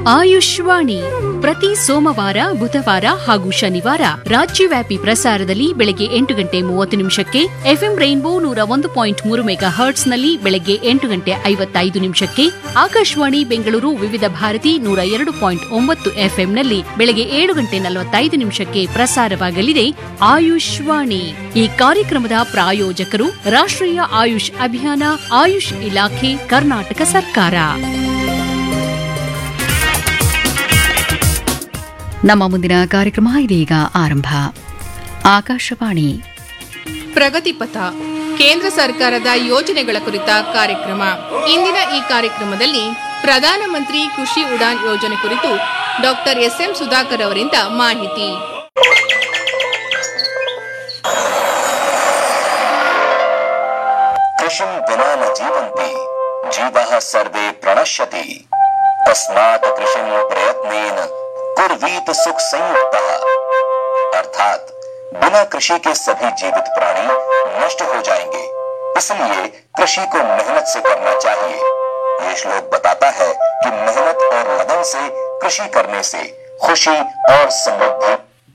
ಆಯುಷ್ವಾಣಿ ಪ್ರತಿ ಸೋಮವಾರ ಬುಧವಾರ ಹಾಗೂ ಶನಿವಾರ ರಾಜ್ಯವ್ಯಾಪಿ ಪ್ರಸಾರದಲ್ಲಿ ಬೆಳಗ್ಗೆ ಎಂಟು ಗಂಟೆ ಮೂವತ್ತು ನಿಮಿಷಕ್ಕೆ ಎಫ್ಎಂ ರೈನ್ಬೋ ನೂರ ಒಂದು ಪಾಯಿಂಟ್ ಮೂರು ಮೆಗಾ ಹರ್ಟ್ಸ್ನಲ್ಲಿ ಬೆಳಗ್ಗೆ ಎಂಟು ಗಂಟೆ ಐವತ್ತೈದು ನಿಮಿಷಕ್ಕೆ ಆಕಾಶವಾಣಿ ಬೆಂಗಳೂರು ವಿವಿಧ ಭಾರತಿ ನೂರ ಎರಡು ಪಾಯಿಂಟ್ ಒಂಬತ್ತು ಎಫ್ಎಂನಲ್ಲಿ ಬೆಳಗ್ಗೆ ಏಳು ಗಂಟೆ ನಲವತ್ತೈದು ನಿಮಿಷಕ್ಕೆ ಪ್ರಸಾರವಾಗಲಿದೆ ಆಯುಷ್ವಾಣಿ ಈ ಕಾರ್ಯಕ್ರಮದ ಪ್ರಾಯೋಜಕರು ರಾಷ್ಟ್ರೀಯ ಆಯುಷ್ ಅಭಿಯಾನ ಆಯುಷ್ ಇಲಾಖೆ ಕರ್ನಾಟಕ ಸರ್ಕಾರ ನಮ್ಮ ಮುಂದಿನ ಕಾರ್ಯಕ್ರಮ ಇದೀಗ ಆರಂಭ ಆಕಾಶವಾಣಿ ಪ್ರಗತಿ ಪಥ ಕೇಂದ್ರ ಸರ್ಕಾರದ ಯೋಜನೆಗಳ ಕುರಿತ ಕಾರ್ಯಕ್ರಮ ಇಂದಿನ ಈ ಕಾರ್ಯಕ್ರಮದಲ್ಲಿ ಪ್ರಧಾನಮಂತ್ರಿ ಕೃಷಿ ಉಡಾನ್ ಯೋಜನೆ ಕುರಿತು ಡಾಕ್ಟರ್ ಎಸ್ ಎಂ ಸುಧಾಕರ್ ಅವರಿಂದ ಮಾಹಿತಿ कृषिं विना न जीवन्ति जीवः सर्वे प्रणश्यति तस्मात् कृषिं प्रयत्नेन कुर्वीत सुख संयुक्तः अर्थात बिना कृषि के सभी जीवित प्राणी नष्ट हो जाएंगे इसलिए कृषि को मेहनत से करना चाहिए ये श्लोक बताता है कि मेहनत और लगन से कृषि करने से खुशी और समृद्धि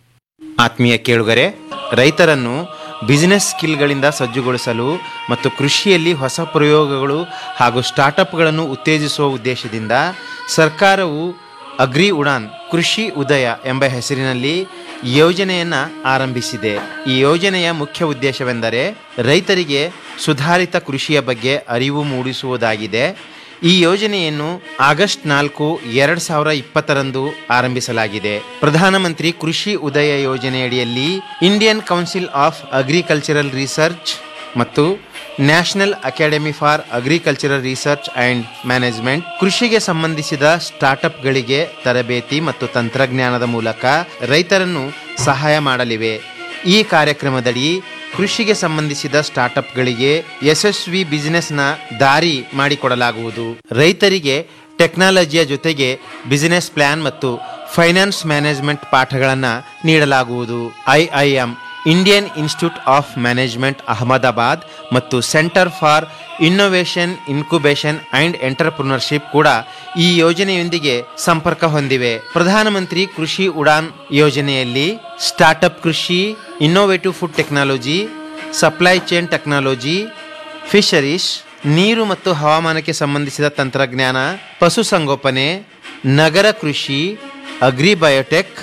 ಆತ್ಮೀಯ ಕೇಳುಗರೆ ರೈತರನ್ನು ಬಿಸಿನೆಸ್ ಸ್ಕಿಲ್ಗಳಿಂದ ಸಜ್ಜುಗೊಳಿಸಲು ಮತ್ತು ಕೃಷಿಯಲ್ಲಿ ಹೊಸ ಪ್ರಯೋಗಗಳು ಹಾಗೂ ಸ್ಟಾರ್ಟಪ್ಗಳನ್ನು ಉತ್ತೇಜಿಸುವ ಉದ್ದೇಶದಿಂದ ಸರ್ಕಾರವು ಅಗ್ರಿ ಉಡಾನ್ ಕೃಷಿ ಉದಯ ಎಂಬ ಹೆಸರಿನಲ್ಲಿ ಯೋಜನೆಯನ್ನು ಆರಂಭಿಸಿದೆ ಈ ಯೋಜನೆಯ ಮುಖ್ಯ ಉದ್ದೇಶವೆಂದರೆ ರೈತರಿಗೆ ಸುಧಾರಿತ ಕೃಷಿಯ ಬಗ್ಗೆ ಅರಿವು ಮೂಡಿಸುವುದಾಗಿದೆ ಈ ಯೋಜನೆಯನ್ನು ಆಗಸ್ಟ್ ನಾಲ್ಕು ಎರಡ್ ಸಾವಿರ ಇಪ್ಪತ್ತರಂದು ಆರಂಭಿಸಲಾಗಿದೆ ಪ್ರಧಾನಮಂತ್ರಿ ಕೃಷಿ ಉದಯ ಯೋಜನೆಯಡಿಯಲ್ಲಿ Indian council of agricultural research ಮತ್ತು national academy for agricultural research and management ಕೃಷಿಗೆ ಸಂಬಂಧಿಸಿದ ಸ್ಟಾರ್ಟ್ಅಪ್ಗಳಿಗೆ ತರಬೇತಿ ಮತ್ತು ತಂತ್ರಜ್ಞಾನದ ಮೂಲಕ ರೈತರನ್ನು ಸಹಾಯ ಮಾಡಲಿವೆ ಈ ಕಾರ್ಯಕ್ರಮದಡಿ ಕೃಷಿಗೆ ಸಂಬಂಧಿಸಿದ ಸ್ಟಾರ್ಟ್ಅಪ್ಗಳಿಗೆ ಯಶಸ್ವಿ ಬಿಸಿನೆಸ್ನ ದಾರಿ ಮಾಡಿಕೊಡಲಾಗುವುದು ರೈತರಿಗೆ ಟೆಕ್ನಾಲಜಿಯ ಜೊತೆಗೆ ಬಿಸಿನೆಸ್ ಪ್ಲಾನ್ ಮತ್ತು ಫೈನಾನ್ಸ್ ಮ್ಯಾನೇಜ್ಮೆಂಟ್ ಪಾಠಗಳನ್ನು ನೀಡಲಾಗುವುದು IIM Indian institute of management Ahmedabad ಮತ್ತು centre for innovation incubation and entrepreneurship ಕೂಡ ಈ ಯೋಜನೆಯೊಂದಿಗೆ ಸಂಪರ್ಕ ಹೊಂದಿವೆ ಪ್ರಧಾನಮಂತ್ರಿ ಕೃಷಿ ಉಡಾನ್ ಯೋಜನೆಯಲ್ಲಿ ಸ್ಟಾರ್ಟ್ಅಪ್ ಕೃಷಿ innovative food technology supply chain technology fisheries ನೀರು ಮತ್ತು ಹವಾಮಾನಕ್ಕೆ ಸಂಬಂಧಿಸಿದ ತಂತ್ರಜ್ಞಾನ ಪಶುಸಂಗೋಪನೆ ನಗರ ಕೃಷಿ ಅಗ್ರಿಬಯೋಟೆಕ್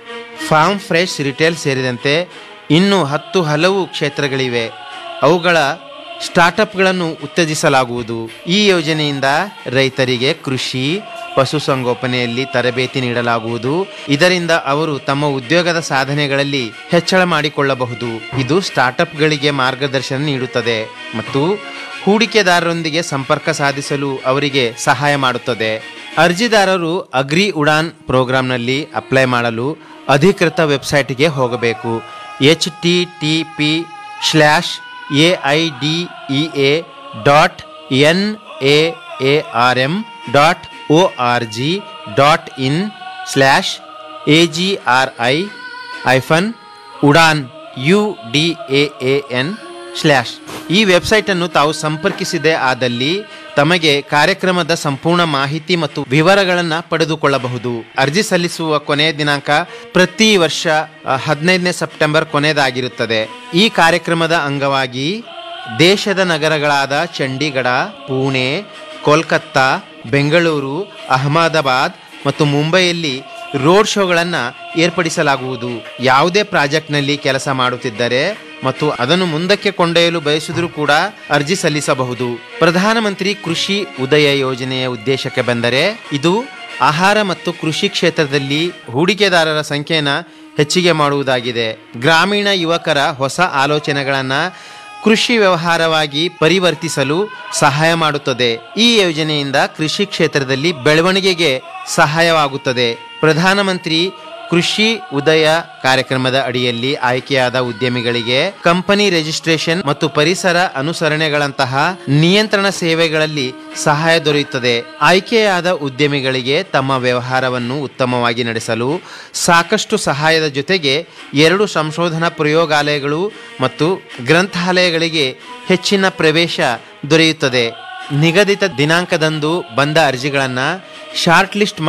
ಫಾರ್ಮ್ ಫ್ರೆಶ್ ರಿಟೇಲ್ ಸೇರಿದಂತೆ ಇನ್ನೂ ಹತ್ತು ಹಲವು ಕ್ಷೇತ್ರಗಳಿವೆ ಅವುಗಳ ಸ್ಟಾರ್ಟಪ್ಗಳನ್ನು ಉತ್ತೇಜಿಸಲಾಗುವುದು ಈ ಯೋಜನೆಯಿಂದ ರೈತರಿಗೆ ಕೃಷಿ ಪಶುಸಂಗೋಪನೆಯಲ್ಲಿ ತರಬೇತಿ ನೀಡಲಾಗುವುದು ಇದರಿಂದ ಅವರು ತಮ್ಮ ಉದ್ಯೋಗದ ಸಾಧನೆಗಳಲ್ಲಿ ಹೆಚ್ಚಳ ಮಾಡಿಕೊಳ್ಳಬಹುದು ಇದು ಸ್ಟಾರ್ಟಪ್ಗಳಿಗೆ ಮಾರ್ಗದರ್ಶನ ನೀಡುತ್ತದೆ ಮತ್ತು ಹೂಡಿಕೆದಾರರೊಂದಿಗೆ ಸಂಪರ್ಕ ಸಾಧಿಸಲು ಅವರಿಗೆ ಸಹಾಯ ಮಾಡುತ್ತದೆ ಅರ್ಜಿದಾರರು ಅಗ್ರಿ ಉಡಾನ್ ಪ್ರೋಗ್ರಾಂನಲ್ಲಿ ಅಪ್ಲೈ ಮಾಡಲು ಅಧಿಕೃತ ವೆಬ್ಸೈಟ್ಗೆ ಹೋಗಬೇಕು H T T P slash A I D E A dot N A A R M dot O R G dot in slash A G R I hyphen Udaan U D A A N slash ಈ ವೆಬ್ಸೈಟನ್ನು ತಾವು ಸಂಪರ್ಕಿಸಿದೆ ಆದಲ್ಲಿ ತಮಗೆ ಕಾರ್ಯಕ್ರಮದ ಸಂಪೂರ್ಣ ಮಾಹಿತಿ ಮತ್ತು ವಿವರಗಳನ್ನು ಪಡೆದುಕೊಳ್ಳಬಹುದು ಅರ್ಜಿ ಸಲ್ಲಿಸುವ ಕೊನೆಯ ದಿನಾಂಕ ಪ್ರತಿ ವರ್ಷ ಹದಿನೈದನೇ ಸೆಪ್ಟೆಂಬರ್ ಕೊನೆಯದಾಗಿರುತ್ತದೆ ಈ ಕಾರ್ಯಕ್ರಮದ ಅಂಗವಾಗಿ ದೇಶದ ನಗರಗಳಾದ ಚಂಡೀಗಢ ಪುಣೆ ಕೋಲ್ಕತ್ತಾ ಬೆಂಗಳೂರು ಅಹಮದಾಬಾದ್ ಮತ್ತು ಮುಂಬೈಯಲ್ಲಿ ರೋಡ್ ಶೋಗಳನ್ನು ಏರ್ಪಡಿಸಲಾಗುವುದು ಯಾವುದೇ ಪ್ರಾಜೆಕ್ಟ್ನಲ್ಲಿ ಕೆಲಸ ಮಾಡುತ್ತಿದ್ದರೆ ಮತ್ತು ಅದನ್ನು ಮುಂದಕ್ಕೆ ಕೊಂಡೊಯ್ಯಲು ಬಯಸಿದರೂ ಕೂಡ ಅರ್ಜಿ ಸಲ್ಲಿಸಬಹುದು ಪ್ರಧಾನಮಂತ್ರಿ ಕೃಷಿ ಉದಯ ಯೋಜನೆಯ ಉದ್ದೇಶಕ್ಕೆ ಬಂದರೆ ಇದು ಆಹಾರ ಮತ್ತು ಕೃಷಿ ಕ್ಷೇತ್ರದಲ್ಲಿ ಹೂಡಿಕೆದಾರರ ಸಂಖ್ಯೆಯನ್ನು ಹೆಚ್ಚಿಗೆ ಮಾಡುವುದಾಗಿದೆ ಗ್ರಾಮೀಣ ಯುವಕರ ಹೊಸ ಆಲೋಚನೆಗಳನ್ನು ಕೃಷಿ ವ್ಯವಹಾರವಾಗಿ ಪರಿವರ್ತಿಸಲು ಸಹಾಯ ಮಾಡುತ್ತದೆ ಈ ಯೋಜನೆಯಿಂದ ಕೃಷಿ ಕ್ಷೇತ್ರದಲ್ಲಿ ಬೆಳವಣಿಗೆಗೆ ಸಹಾಯವಾಗುತ್ತದೆ ಪ್ರಧಾನಮಂತ್ರಿ ಕೃಷಿ ಉದಯ ಕಾರ್ಯಕ್ರಮದ ಅಡಿಯಲ್ಲಿ ಆಯ್ಕೆಯಾದ ಉದ್ಯಮಿಗಳಿಗೆ ಕಂಪನಿ ರಿಜಿಸ್ಟ್ರೇಷನ್ ಮತ್ತು ಪರಿಸರ ಅನುಸರಣೆಗಳಂತಹ ನಿಯಂತ್ರಣ ಸೇವೆಗಳಲ್ಲಿ ಸಹಾಯ ದೊರೆಯುತ್ತದೆ ಆಯ್ಕೆಯಾದ ಉದ್ಯಮಿಗಳಿಗೆ ತಮ್ಮ ವ್ಯವಹಾರವನ್ನು ಉತ್ತಮವಾಗಿ ನಡೆಸಲು ಸಾಕಷ್ಟು ಸಹಾಯದ ಜೊತೆಗೆ ಎರಡು ಸಂಶೋಧನಾ ಪ್ರಯೋಗಾಲಯಗಳು ಮತ್ತು ಗ್ರಂಥಾಲಯಗಳಿಗೆ ಹೆಚ್ಚಿನ ಪ್ರವೇಶ ದೊರೆಯುತ್ತದೆ ನಿಗದಿತ ದಿನಾಂಕದಂದು ಬಂದ ಅರ್ಜಿಗಳನ್ನು ಶಾರ್ಟ್ ಲಿಸ್ಟ್